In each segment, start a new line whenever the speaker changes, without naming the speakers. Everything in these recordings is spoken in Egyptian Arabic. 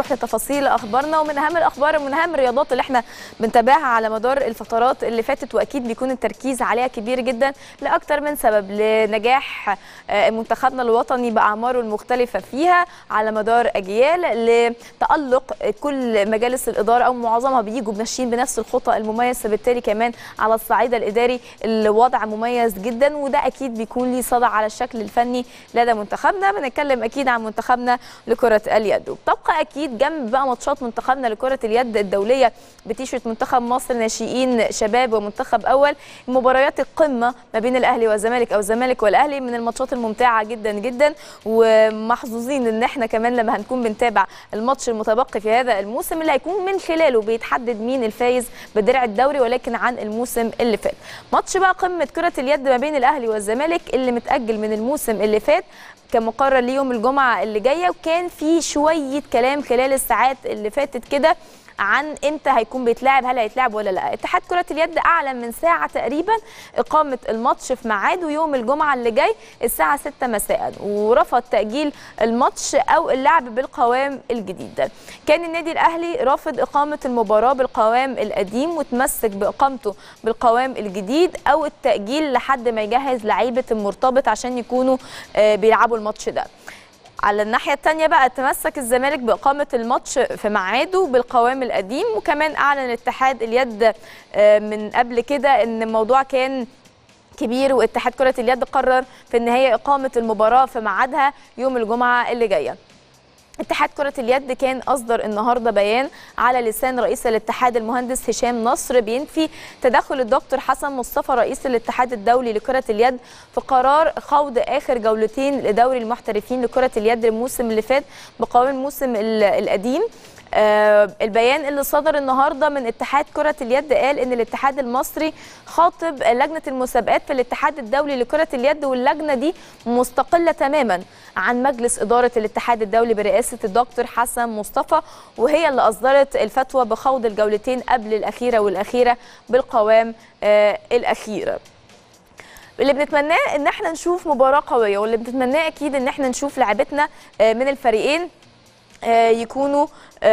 نروح لتفاصيل اخبارنا ومن اهم الاخبار ومن اهم الرياضات اللي احنا بنتابعها على مدار الفترات اللي فاتت واكيد بيكون التركيز عليها كبير جدا لاكثر من سبب لنجاح منتخبنا الوطني باعماره المختلفه فيها على مدار اجيال لتالق كل مجالس الاداره او معظمها بيجوا ماشيين بنفس الخطى المميز فبالتالي كمان على الصعيد الاداري الوضع مميز جدا وده اكيد بيكون ليه صدى على الشكل الفني لدى منتخبنا بنتكلم اكيد عن منتخبنا لكره اليد وبتبقى اكيد جنب بقى ماتشات منتخبنا لكره اليد الدوليه بتيشرت منتخب مصر ناشئين شباب ومنتخب اول مباريات القمه ما بين الاهلي والزمالك او الزمالك والاهلي من الماتشات الممتعه جدا جدا ومحظوظين ان احنا كمان لما هنكون بنتابع الماتش المتبقي في هذا الموسم اللي هيكون من خلاله بيتحدد مين الفايز بدرع الدوري ولكن عن الموسم اللي فات ماتش بقى قمه كره اليد ما بين الاهلي والزمالك اللي متاجل من الموسم اللي فات كان مقرر ليوم الجمعه اللي جايه وكان في شويه كلام خلال الساعات اللي فاتت كده عن امتى هيكون بيتلعب هل هيتلعب ولا لا اتحاد كره اليد اعلن من ساعه تقريبا اقامه الماتش في ميعاده يوم الجمعه اللي جاي الساعه 6 مساء ورفض تاجيل الماتش او اللعب بالقوام الجديد كان النادي الاهلي رافض اقامه المباراه بالقوام القديم وتمسك باقامته بالقوام الجديد او التاجيل لحد ما يجهز لعيبه المرتبط عشان يكونوا بيلعبوا الماتش ده على الناحية الثانية بقى تمسك الزمالك بإقامة الماتش في ميعاده بالقوام القديم وكمان أعلن اتحاد اليد من قبل كده إن الموضوع كان كبير واتحاد كرة اليد قرر في النهاية إقامة المباراة في ميعادها يوم الجمعة اللي جاية اتحاد كرة اليد كان أصدر النهاردة بيان على لسان رئيس الاتحاد المهندس هشام نصر بينفي تدخل الدكتور حسن مصطفى رئيس الاتحاد الدولي لكرة اليد في قرار خوض آخر جولتين لدوري المحترفين لكرة اليد الموسم اللي فات بقوام الموسم القديم آه البيان اللي صدر النهارده من اتحاد كره اليد قال ان الاتحاد المصري خاطب لجنه المسابقات في الاتحاد الدولي لكره اليد واللجنه دي مستقله تماما عن مجلس اداره الاتحاد الدولي برئاسه الدكتور حسن مصطفى وهي اللي اصدرت الفتوى بخوض الجولتين قبل الاخيره والاخيره بالقوام آه الاخير اللي بنتمناه ان احنا نشوف مباراه قويه واللي بنتمناه اكيد ان احنا نشوف لعبتنا آه من الفريقين يكونوا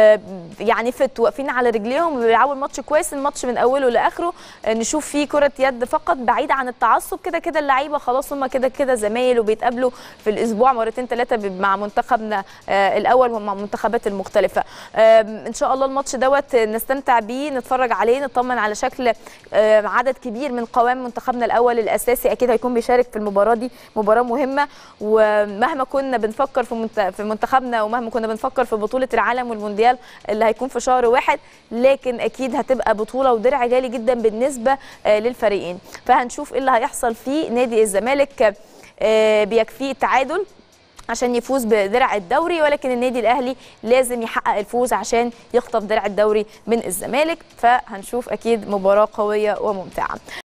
يعني فت واقفين على رجليهم وبيلعبوا الماتش كويس الماتش من اوله لاخره نشوف فيه كره يد فقط بعيد عن التعصب كده كده اللعيبه خلاص هم كده كده زمايل وبيتقابلوا في الاسبوع مرتين ثلاثه مع منتخبنا الاول ومع المنتخبات المختلفه ان شاء الله الماتش دوت نستمتع بيه نتفرج عليه نطمن على شكل عدد كبير من قوام منتخبنا الاول الاساسي اكيد هيكون بيشارك في المباراه دي مباراه مهمه ومهما كنا بنفكر في منتخبنا ومهما كنا بنفكر في بطوله العالم والمونديال اللي هيكون في شهر واحد لكن اكيد هتبقى بطوله ودرع غالي جدا بالنسبه للفريقين فهنشوف ايه اللي هيحصل في نادي الزمالك بيكفيه التعادل عشان يفوز بدرع الدوري ولكن النادي الاهلي لازم يحقق الفوز عشان يخطف درع الدوري من الزمالك فهنشوف اكيد مباراه قويه وممتعه